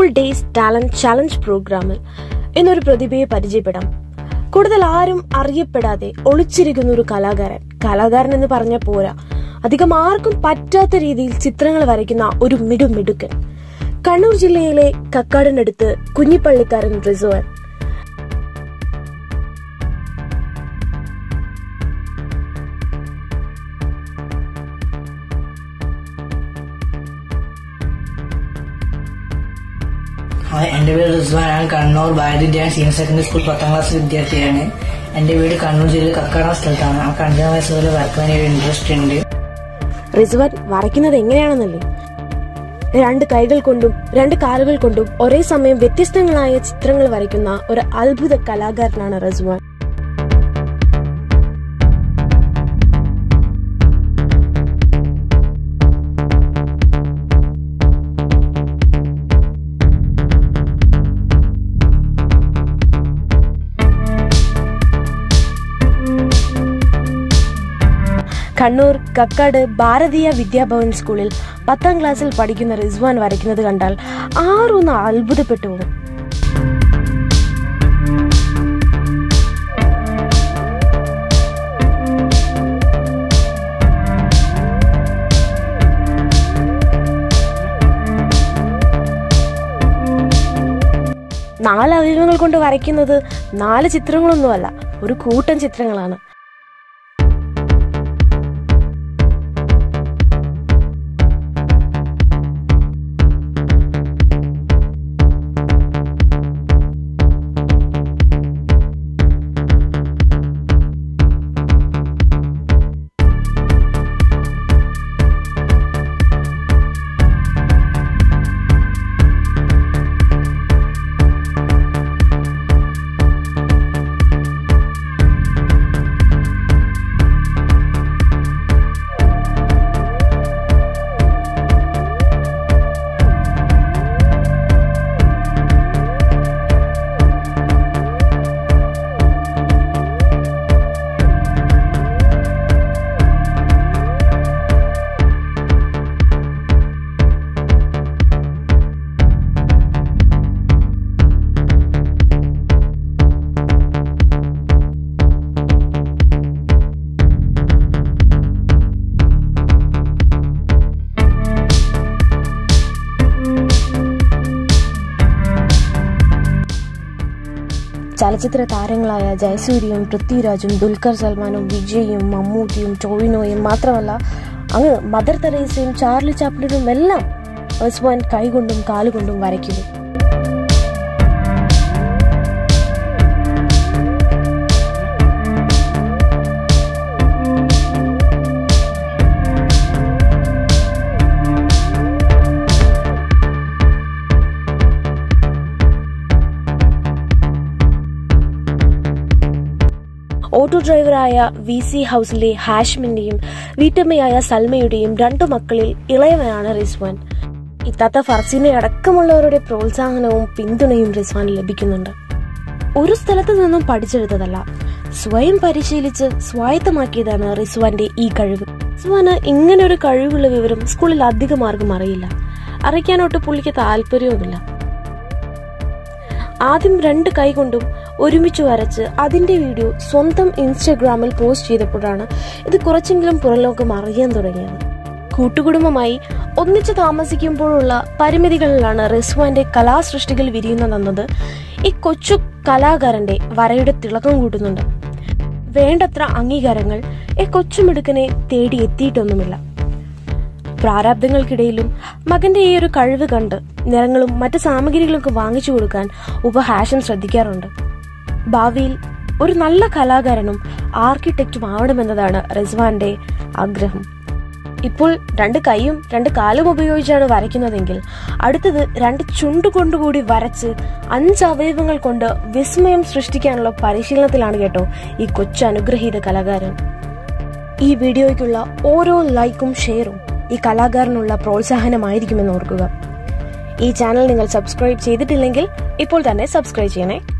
days talent challenge പ്രോഗ്രാമിൽ ഇന്നൊരു പ്രതിഭയെ പരിചയപ്പെടാം കൂടുതൽ ആരും അറിയപ്പെടാതെ ഒളിച്ചിരിക്കുന്ന ഒരു കലാകാരൻ കലാകാരൻ എന്ന് പറഞ്ഞ പോരാ അധികം ആർക്കും പറ്റാത്ത രീതിയിൽ ചിത്രങ്ങൾ വരയ്ക്കുന്ന ഒരു മിടുമിടുക്കൻ കണ്ണൂർ ജില്ലയിലെ കക്കാടിനടുത്ത് കുഞ്ഞിപ്പള്ളിക്കാരൻ റിസോവൻ ഹായ് എൻ്റെ പേര് റിസ്വാൻ ഞാൻ Kannur Bharathi senior secondary school പത്താം ക്ലാസ് വിദ്യാർത്ഥിയാണ് എൻ്റെ വീട് കണ്ണൂർ ജില്ലയിൽ കക്കാട സ്ഥലത്താണ് നമുക്ക് അഞ്ചാം വയസ്സ് മുതൽ വരക്കാൻ ഒരു ഇൻട്രസ്റ്റ് ഉണ്ട് റിസ്വാൻ വരയ്ക്കുന്നത് എങ്ങനെയാണെന്നല്ലേ രണ്ട് കൈകൾ കൊണ്ടും രണ്ട് കാലുകൾ കൊണ്ടും ഒരേ സമയം വ്യത്യസ്തങ്ങളായ ചിത്രങ്ങൾ വരയ്ക്കുന്ന ഒരു അത്ഭുത കലാകാരനാണ് റിസ്വാൻ കണ്ണൂർ കക്കാട് ഭാരതീയ വിദ്യാഭവൻ സ്കൂളിൽ പത്താം ക്ലാസ്സിൽ പഠിക്കുന്ന റിസ്വാൻ വരയ്ക്കുന്നത് കണ്ടാൽ ആരൊന്ന് അത്ഭുതപ്പെട്ടു പോകും നാല് അവയവങ്ങൾ കൊണ്ട് വരയ്ക്കുന്നത് നാല് ചിത്രങ്ങളൊന്നുമല്ല ഒരു കൂട്ടം ചിത്രങ്ങളാണ് ചലച്ചിത്ര താരങ്ങളായ ജയസൂര്യയും പൃഥ്വിരാജും ദുൽഖർ സൽമാനും വിജയും മമ്മൂട്ടിയും ടോവിനോയും മാത്രമല്ല അങ്ങ് മദർ തെരേസയും ചാർലി ചാപ്ലിനും എല്ലാം റിസ്വാൻ കൈകൊണ്ടും കാലുകൊണ്ടും വരയ്ക്കുന്നു ഓട്ടോ ഡ്രൈവറായ വി സി ഹൗസിലെ ഹാഷ്മിന്റെയും വീട്ടമ്മയായ സൽമയുടെയും രണ്ടു മക്കളിൽ ഇളയവനാണ് റിസ്വാൻ ഇത്താത്ത ഫർസീനെ അടക്കമുള്ളവരുടെ പ്രോത്സാഹനവും പിന്തുണയും റിസ്വാൻ ലഭിക്കുന്നുണ്ട് ഒരു സ്ഥലത്തു നിന്നും പഠിച്ചെടുത്തതല്ല സ്വയം പരിശീലിച്ച് സ്വായത്തമാക്കിയതാണ് റിസ്വാന്റെ ഈ കഴിവ് റിസ്വാന് ഇങ്ങനെ ഒരു കഴിവുള്ള വിവരം സ്കൂളിൽ അധികം ആർക്കും അറിയില്ല അറിയിക്കാനൊട്ട് പുള്ളിക്ക് താല്പര്യവുമില്ല ആദ്യം രണ്ട് കൈകൊണ്ടും ഒരുമിച്ച് വരച്ച് അതിന്റെ വീഡിയോ സ്വന്തം ഇൻസ്റ്റഗ്രാമിൽ പോസ്റ്റ് ചെയ്തപ്പോഴാണ് ഇത് കുറച്ചെങ്കിലും പുറംലോകം അറിയാൻ തുടങ്ങിയത് കൂട്ടുകുടുംബമായി ഒന്നിച്ച് താമസിക്കുമ്പോഴുള്ള പരിമിതികളിലാണ് റിസ്വാന്റെ കലാസൃഷ്ടികൾ വിരിയുന്നതെന്നത് ഈ കൊച്ചു കലാകാരന്റെ വരയുടെ തിളക്കം കൂട്ടുന്നുണ്ട് വേണ്ടത്ര അംഗീകാരങ്ങൾ ഈ കൊച്ചുമിടുക്കനെ തേടി എത്തിയിട്ടൊന്നുമില്ല പ്രാരാബ്ദങ്ങൾക്കിടയിലും മകന്റെ ഈ ഒരു കഴിവ് കണ്ട് നിറങ്ങളും മറ്റ് സാമഗ്രികളൊക്കെ വാങ്ങിച്ചു കൊടുക്കാൻ ഉപഹാഷം ശ്രദ്ധിക്കാറുണ്ട് ഭാവിയിൽ ഒരു നല്ല കലാകാരനും ആർക്കിടെക്റ്റും ആവണമെന്നതാണ് റിസ്വാന്റെ ആഗ്രഹം ഇപ്പോൾ രണ്ട് കൈയും രണ്ട് കാലും ഉപയോഗിച്ചാണ് വരയ്ക്കുന്നതെങ്കിൽ അടുത്തത് രണ്ട് ചുണ്ടുകൊണ്ടുകൂടി വരച്ച് അഞ്ച് അവയവങ്ങൾ കൊണ്ട് വിസ്മയം സൃഷ്ടിക്കാനുള്ള പരിശീലനത്തിലാണ് കേട്ടോ ഈ കൊച്ചു അനുഗ്രഹീത കലാകാരൻ ഈ വീഡിയോയ്ക്കുള്ള ഓരോ ലൈക്കും ഷെയറും ഈ കലാകാരനുള്ള പ്രോത്സാഹനമായിരിക്കുമെന്ന് ഓർക്കുക ഈ ചാനൽ നിങ്ങൾ സബ്സ്ക്രൈബ് ചെയ്തിട്ടില്ലെങ്കിൽ ഇപ്പോൾ തന്നെ സബ്സ്ക്രൈബ് ചെയ്യണേ